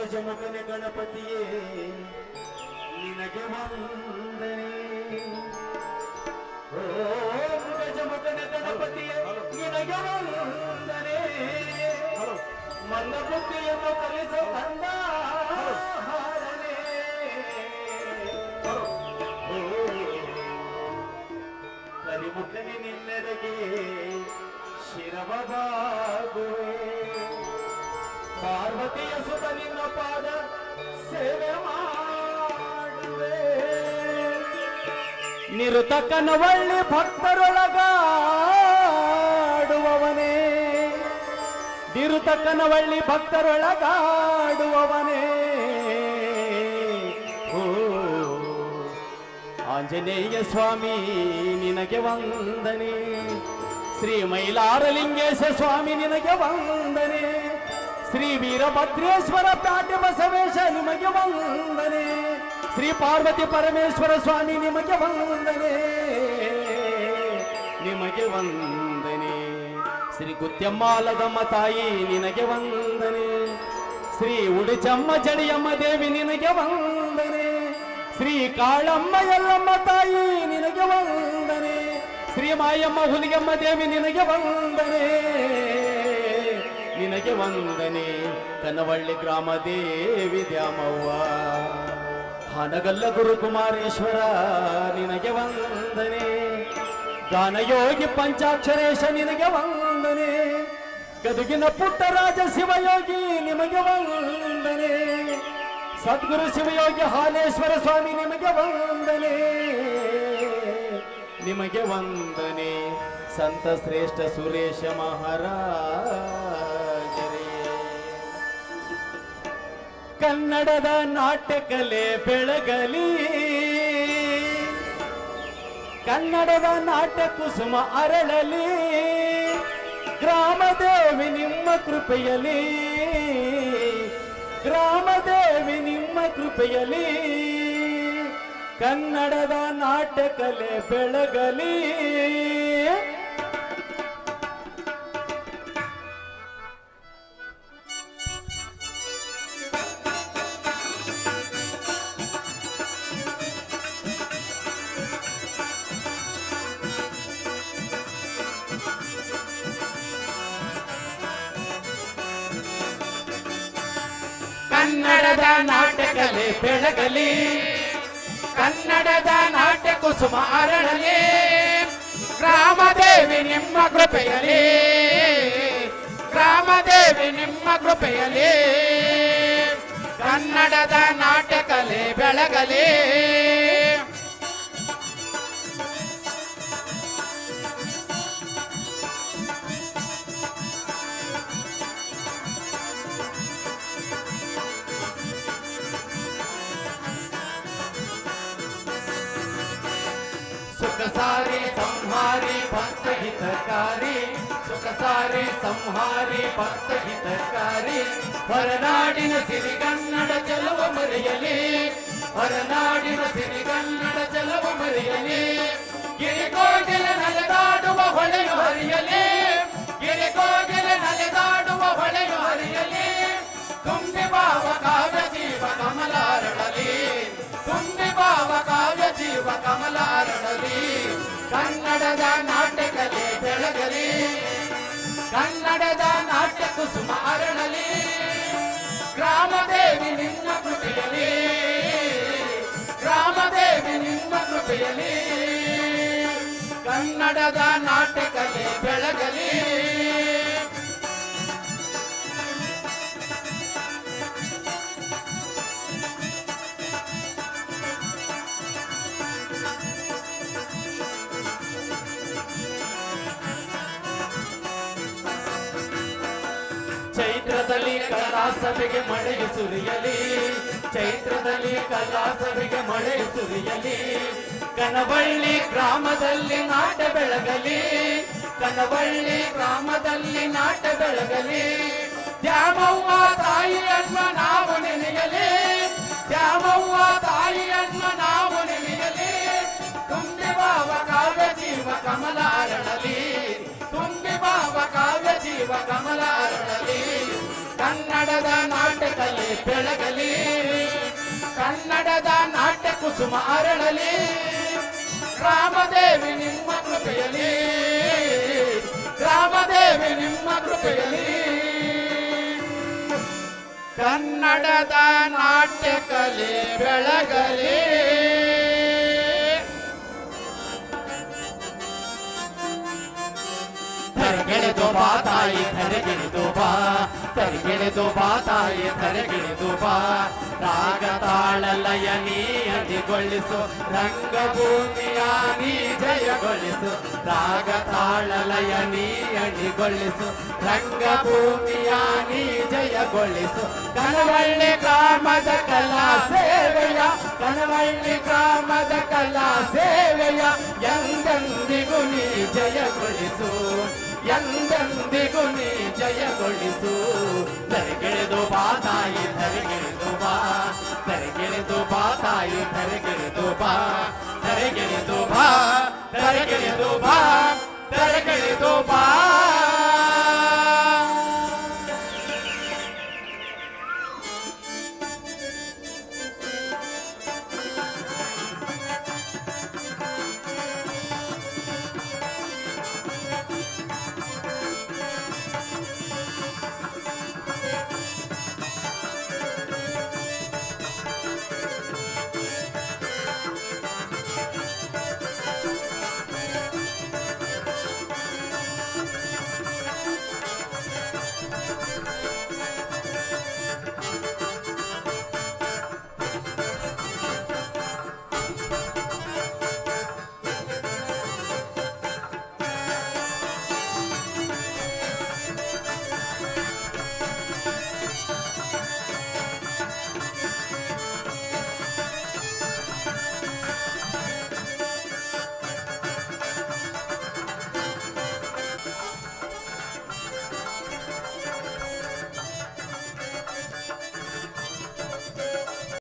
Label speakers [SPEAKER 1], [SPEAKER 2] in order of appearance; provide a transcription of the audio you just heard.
[SPEAKER 1] ಗಜಮುಖನೆ ಗಣಪತಿಯೇ ನಿನಗೆ ವಂದನೆ ಓಂ ಗಜಮುಖನೆ ಗಣಪತಿಯೇ ನಿನಗೆ ವಂದನೆ ಮಂದಬುದ್ಧಿಯನ್ನು ಕಲಿಸೋ ಕಂದ ಹಾರನೆ ಕಲಿಮುಖನೆ ನಿನ್ನೆಡೆಗೆ ಶಿರಬಾಗುವೆ ಪಾರ್ವತಿಯ ಸುತ ನಿನ್ನ ಪಾದ ಸೇವೆ ಮಾಡುವೆ ನಿರುತ ಕನವಳ್ಳಿ ಭಕ್ತರೊಳಗಾಡುವವನೇ ನಿರುತ ಕನವಳ್ಳಿ ಭಕ್ತರೊಳಗಾಡುವವನೇ ಓ ಆಂಜನೇಯ ಸ್ವಾಮಿ ನಿನಗೆ ವಂದನೆ ಶ್ರೀ ಮೈಲಾರಲಿಂಗೇಶ ಸ್ವಾಮಿ ನಿನಗೆ ವಂದನೆ ಶ್ರೀ ವೀರಭದ್ರೇಶ್ವರ ಪ್ಯಾಟೆ ಬಸವೇಶ ನಿಮಗೆ ವಂದನೆ ಶ್ರೀ ಪಾರ್ವತಿ ಪರಮೇಶ್ವರ ಸ್ವಾಮಿ ನಿಮಗೆ ವಂದನೆ ನಿಮಗೆ ವಂದನೆ ಶ್ರೀ ಗುತ್ಯಮ್ಮಾಲದಮ್ಮ ತಾಯಿ ನಿನಗೆ ವಂದನೆ ಶ್ರೀ ಉಡಿಚಮ್ಮ ಜಡಿಯಮ್ಮ ದೇವಿ ನಿನಗೆ ವಂದನೆ ಶ್ರೀ ಕಾಳಮ್ಮ ಎಲ್ಲಮ್ಮ ತಾಯಿ ನಿನಗೆ ವಂದನೆ ಶ್ರೀ ಮಾಯಮ್ಮ ಹುಲಿಗಮ್ಮ ದೇವಿ ನಿನಗೆ ವಂದನೆ ನಿನಗೆ ವಂದನೆ ಕನವಳ್ಳಿ ಗ್ರಾಮ ದೇವಿ ದ್ಯಾಮವ್ವ ಹನಗಲ್ಲ ಗುರುಕುಮಾರೇಶ್ವರ ನಿನಗೆ ವಂದನೆ ಗಾನಯೋಗಿ ಪಂಚಾಕ್ಷರೇಶ ನಿನಗೆ ವಂದನೆ ಗದುಗಿನ ಪುಟ್ಟರಾಜ ಶಿವಯೋಗಿ ನಿಮಗೆ ವಂದನೆ ಸದ್ಗುರು ಶಿವಯೋಗಿ ಹಾಲೇಶ್ವರ ಸ್ವಾಮಿ ನಿಮಗೆ ವಂದನೆ ನಿಮಗೆ ವಂದನೆ ಸಂತ ಶ್ರೇಷ್ಠ ಸುರೇಶ ಮಹಾರಾಜರೇ ಕನ್ನಡದ ನಾಟ್ಯಕಲೆ ಬೆಳಗಲಿ ಕನ್ನಡದ ನಾಟ್ಯ ಕುಸುಮ ಅರಳಲಿ ಗ್ರಾಮದೇವಿ ನಿಮ್ಮ ಕೃಪೆಯಲಿ ಗ್ರಾಮದೇವಿ ನಿಮ್ಮ ಕೃಪೆಯಲಿ ಕನ್ನಡದ ನಾಟ್ಯಕಲೆ ಬೆಳಗಲಿ
[SPEAKER 2] ಕನ್ನಡದ ನಾಟ್ಯಕಲೆ ಬೆಳಗಲಿ ಕನ್ನಡದ ನಾಟ್ಯ ಕುಸುಮ ಅರಳಲಿ ಗ್ರಾಮದೇವಿ ನಿಮ್ಮ ಕೃಪೆಯಲಿ ಗ್ರಾಮದೇವಿ ನಿಮ್ಮ ಕೃಪೆಯಲಿ ಕನ್ನಡದ ನಾಟ್ಯಕಲೆ ಬೆಳಗಲಿ
[SPEAKER 1] ಸುಖ ಸಾರಿ ಸಂಹಾರಿ ಭಕ್ತ ಹಿತಕಾರಿ ಸುಖ ಸಾರಿ ಸಂಹಾರಿ ಭಕ್ತ ಹಿತಕಾರಿ ಹೊರನಾಡಿನ ಸಿರಿಗನ್ನಡ ಚೆಲುವ ಮರೆಯಲಿ ಹೊರನಾಡಿನ ಸಿರಿಗನ್ನಡ ಚೆಲುವ ಮರೆಯಲಿ ಗಿರಿಕೋಗಿಲ ನಲೆದಾಡುವ ಹೊಳೆಯು ಹರಿಯಲಿ ಗಿರಿಕೋಗಿಲ ನಲೆದಾಡುವ ಹೊಳೆಯು ಹರಿಯಲಿ ತುಂಬಿ ಬಾವ ಕಾವ್ಯ ಜೀವ ಕಮಲ ಅರಳಲಿ ತುಂಬಿ ಬಾವ ಕಾವ್ಯ ಜೀವ ಕಮಲ ಅರಳಲಿ ಕನ್ನಡದ ನಾಟ್ಯಕಲೆ ಬೆಳಗಲಿ ಕನ್ನಡದ ನಾಟ್ಯ ಕುಸುಮ ಅರಳಲಿ ಗ್ರಾಮದೇವಿ ನಿಮ್ಮ ಕೃಪೆಯಲಿ ಗ್ರಾಮದೇವಿ ನಿಮ್ಮ ಕೃಪೆಯಲಿ ಕನ್ನಡದ ನಾಟ್ಯಕಲೆ ಬೆಳಗಲಿ ಚೈತ್ರದಲ್ಲಿ ಕಲಾಸಭೆಗೆ ಮಳೆಯು ಸುರಿಯಲಿ ಚೈತ್ರದಲ್ಲಿ ಕಲಾಸಭೆಗೆ ಮಳೆಯು ಸುರಿಯಲಿ ಕನವಳ್ಳಿ ಗ್ರಾಮದಲ್ಲಿ ನಾಟ ಬೆಳಗಲಿ ಕನವಳ್ಳಿ ಗ್ರಾಮದಲ್ಲಿ ನಾಟ ಬೆಳಗಲಿ ದ್ಯಾಮವ್ವ ತಾಯಿಯನ್ನ ನಾವು ನೆನೆಯಲಿ ದ್ಯಾಮವ್ವ ತಾಯಿಯನ್ನ ನಾವು ನೆನೆಯಲಿ ತುಂಬಿ ಬಾವ ಕಾವ್ಯ ಜೀವ ಕಮಲ ಅರಳಲಿ ತುಂಬಿ ಬಾವ ಕಾವ್ಯ ಜೀವ ಜೀವ ಕಮಲ ಅರಳಲಿ ಕನ್ನಡದ ನಾಟಕಲೆ ಬೆಳಗಲಿ
[SPEAKER 2] ಕನ್ನಡದ ನಾಟ್ಯ
[SPEAKER 1] ಕುಸುಮ ಅರಳಲಿ ರಾಮದೇವಿ ನಿಮ್ಮ ಕೃಪೆಯಲಿ ರಾಮದೇವಿ ನಿಮ್ಮ ಕೃಪೆಯಲಿ
[SPEAKER 2] ಕನ್ನಡದ ನಾಟ್ಯ ಕಲೆ ಬೆಳಗಲಿ
[SPEAKER 1] ಧರೆಗೆಳೆದು ಬಾ ತಾಯಿ ಧರೆಗೆಳೆದು ಬಾ ಧರೆಗೆಳೆದು ಬಾ ತಾಯಿ ಧರೆಗೆಳೆದು ಬಾ ರಾಗ ತಾಳ ಲಯ ನೀ ಅಡಿಗೊಳಿಸು ರಂಗಭೂಮಿಯ ನೀ ಜಯಗೊಳಿಸು ರಾಗ ತಾಳ ಲಯ ನೀ ಅಡಿಗೊಳಿಸು ರಂಗಭೂಮಿಯ ನೀ ಜಯಗೊಳಿಸು ಕನವಳ್ಳಿ ಗ್ರಾಮದ ಕಲಾ ಸೇವೆಯ ಕನವಳ್ಳಿ ಗ್ರಾಮದ ಕಲಾ ಸೇವೆಯ ಎಂದೆಂದಿಗೂ ನೀ ಜಯಗೊಳಿಸು ಎಂದೆಂದಿಗೂ ನೀ ಜಯಗೊಳಿಸು ಧರೆಗೆಳೆದು ಬಾ ತಾಯಿ ಧರೆಗೆಳೆದು ಬಾ ಧರೆಗೆಳೆದು ಬಾ ತಾಯಿ ಧರೆಗೆಳೆದು ಬಾ ಧರೆಗೆಳೆದು ಬಾ ಧರೆಗೆಳೆದು ಬಾ ಧರೆಗೆಳೆದು ಬಾ